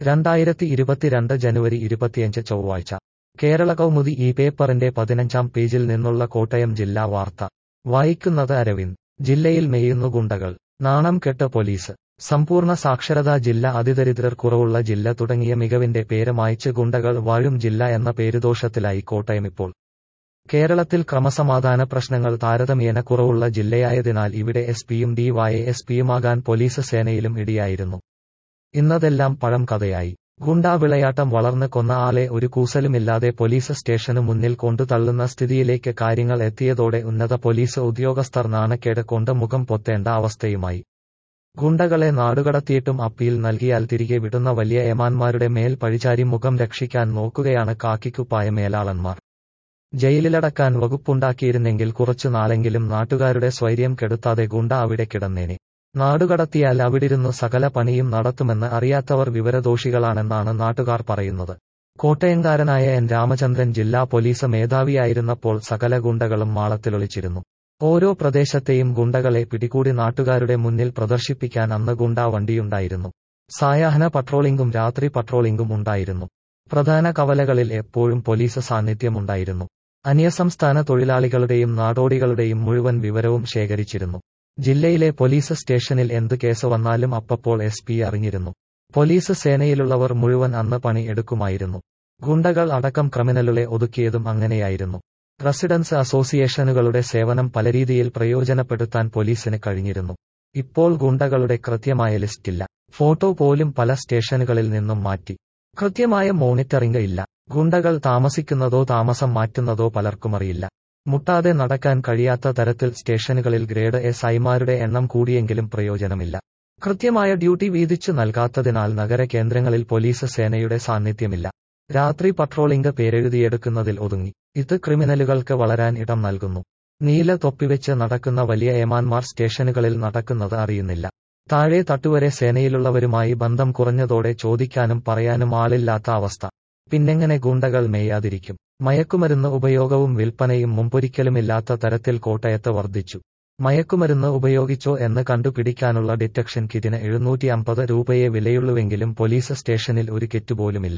രണ്ടായിരത്തി ഇരുപത്തിരണ്ട് ജനുവരി ഇരുപത്തിയഞ്ച് ചൊവ്വാഴ്ച കേരള കൗമുദി ഈ പേപ്പറിന്റെ പതിനഞ്ചാം പേജിൽ നിന്നുള്ള കോട്ടയം ജില്ലാ വാർത്ത വായിക്കുന്നത് അരവിന്ദ് ജില്ലയിൽ മേയുന്നു ഗുണ്ടകൾ നാണം കെട്ട് പോലീസ് സമ്പൂർണ്ണ സാക്ഷരതാ ജില്ല അതിദരിദ്രർ കുറവുള്ള ജില്ല തുടങ്ങിയ മികവിന്റെ പേര് മായ്ച്ച് ഗുണ്ടകൾ വാഴും ജില്ല എന്ന പേരുദോഷത്തിലായി കോട്ടയമിപ്പോൾ കേരളത്തിൽ ക്രമസമാധാന പ്രശ്നങ്ങൾ താരതമ്യേന കുറവുള്ള ജില്ലയായതിനാൽ ഇവിടെ എസ് പിയും ഡി വായ എസ് പിയുമാകാൻ പോലീസ് സേനയിലും ഇടിയായിരുന്നു ഇന്നതെല്ലാം പഴം കഥയായി ഗുണ്ടാ വിളയാട്ടം വളർന്ന് കൊന്ന ആളെ ഒരു കൂസലുമില്ലാതെ പോലീസ് സ്റ്റേഷനു മുന്നിൽ കൊണ്ടു തള്ളുന്ന സ്ഥിതിയിലേക്ക് കാര്യങ്ങൾ എത്തിയതോടെ ഉന്നത പോലീസ് ഉദ്യോഗസ്ഥർ നാണക്കേട് കൊണ്ട് മുഖം പൊത്തേണ്ട അവസ്ഥയുമായി ഗുണ്ടകളെ നാടുകടത്തിയിട്ടും അപ്പീൽ നൽകിയാൽ തിരികെ വിടുന്ന വലിയ ഏമാന്മാരുടെ മേൽ പഴിചാരി മുഖം രക്ഷിക്കാൻ നോക്കുകയാണ് കാക്കിക്കുപ്പായ മേലാളന്മാർ ജയിലിലടക്കാൻ വകുപ്പുണ്ടാക്കിയിരുന്നെങ്കിൽ കുറച്ചു നാളെങ്കിലും നാട്ടുകാരുടെ സ്വൈര്യം കെടുത്താതെ ഗുണ്ട അവിടെ കിടന്നേനെ നാടുകടത്തിയാൽ അവിടിരുന്നു സകല പണിയും നടത്തുമെന്ന് അറിയാത്തവർ വിവരദോഷികളാണെന്നാണ് നാട്ടുകാർ പറയുന്നത് കോട്ടയംകാരനായ എൻ രാമചന്ദ്രൻ ജില്ലാ പോലീസ് മേധാവിയായിരുന്നപ്പോൾ സകല ഗുണ്ടകളും മാളത്തിലൊളിച്ചിരുന്നു ഓരോ പ്രദേശത്തെയും ഗുണ്ടകളെ പിടികൂടി നാട്ടുകാരുടെ മുന്നിൽ പ്രദർശിപ്പിക്കാൻ അന്ന് ഗുണ്ടാ വണ്ടിയുണ്ടായിരുന്നു സായാഹ്ന പട്രോളിംഗും രാത്രി പട്രോളിംഗും ഉണ്ടായിരുന്നു പ്രധാന കവലകളിൽ എപ്പോഴും പോലീസ് സാന്നിധ്യമുണ്ടായിരുന്നു അന്യസംസ്ഥാന തൊഴിലാളികളുടെയും നാടോടികളുടെയും മുഴുവൻ വിവരവും ശേഖരിച്ചിരുന്നു ജില്ലയിലെ പോലീസ് സ്റ്റേഷനിൽ എന്ത് കേസ് വന്നാലും അപ്പപ്പോൾ എസ് പി അറിഞ്ഞിരുന്നു പോലീസ് സേനയിലുള്ളവർ മുഴുവൻ അന്ന് പണി എടുക്കുമായിരുന്നു ഗുണ്ടകൾ അടക്കം ക്രിമിനലുകളെ ഒതുക്കിയതും അങ്ങനെയായിരുന്നു റെസിഡൻസ് അസോസിയേഷനുകളുടെ സേവനം പല രീതിയിൽ പ്രയോജനപ്പെടുത്താൻ പോലീസിന് കഴിഞ്ഞിരുന്നു ഇപ്പോൾ ഗുണ്ടകളുടെ കൃത്യമായ ലിസ്റ്റില്ല ഫോട്ടോ പോലും പല സ്റ്റേഷനുകളിൽ നിന്നും മാറ്റി കൃത്യമായ മോണിറ്ററിംഗ് ഇല്ല ഗുണ്ടകൾ താമസിക്കുന്നതോ താമസം മാറ്റുന്നതോ പലർക്കുമറിയില്ല മുട്ടാതെ നടക്കാൻ കഴിയാത്ത തരത്തിൽ സ്റ്റേഷനുകളിൽ ഗ്രേഡ് എസ് ഐമാരുടെ എണ്ണം കൂടിയെങ്കിലും പ്രയോജനമില്ല കൃത്യമായ ഡ്യൂട്ടി വീതിച്ചു നൽകാത്തതിനാൽ നഗര കേന്ദ്രങ്ങളിൽ പോലീസ് സേനയുടെ സാന്നിധ്യമില്ല രാത്രി പട്രോളിംഗ് പേരെഴുതിയെടുക്കുന്നതിൽ ഒതുങ്ങി ഇത് ക്രിമിനലുകൾക്ക് വളരാൻ ഇടം നൽകുന്നു നീല തൊപ്പിവെച്ച് നടക്കുന്ന വലിയ ഏമാന്മാർ സ്റ്റേഷനുകളിൽ നടക്കുന്നത് അറിയുന്നില്ല താഴെ തട്ടുവരെ സേനയിലുള്ളവരുമായി ബന്ധം കുറഞ്ഞതോടെ ചോദിക്കാനും പറയാനും ആളില്ലാത്ത അവസ്ഥ പിന്നെങ്ങനെ ഗുണ്ടകൾ മേയാതിരിക്കും മയക്കുമരുന്ന് ഉപയോഗവും വിൽപ്പനയും മുമ്പൊരിക്കലുമില്ലാത്ത തരത്തിൽ കോട്ടയത്ത് വർദ്ധിച്ചു മയക്കുമരുന്ന് ഉപയോഗിച്ചോ എന്ന് കണ്ടുപിടിക്കാനുള്ള ഡിറ്റക്ഷൻ കിറ്റിന് എഴുന്നൂറ്റി അമ്പത് രൂപയെ വിലയുള്ളുവെങ്കിലും പോലീസ് സ്റ്റേഷനിൽ ഒരു കിറ്റ് പോലുമില്ല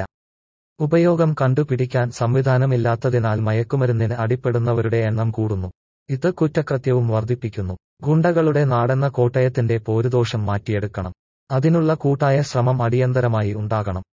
ഉപയോഗം കണ്ടുപിടിക്കാൻ സംവിധാനമില്ലാത്തതിനാൽ മയക്കുമരുന്നിന് അടിപ്പെടുന്നവരുടെ എണ്ണം കൂടുന്നു ഇത് കുറ്റകൃത്യവും വർദ്ധിപ്പിക്കുന്നു ഗുണ്ടകളുടെ നാടെന്ന കോട്ടയത്തിന്റെ പോരുദോഷം മാറ്റിയെടുക്കണം അതിനുള്ള കൂട്ടായ ശ്രമം അടിയന്തരമായി ഉണ്ടാകണം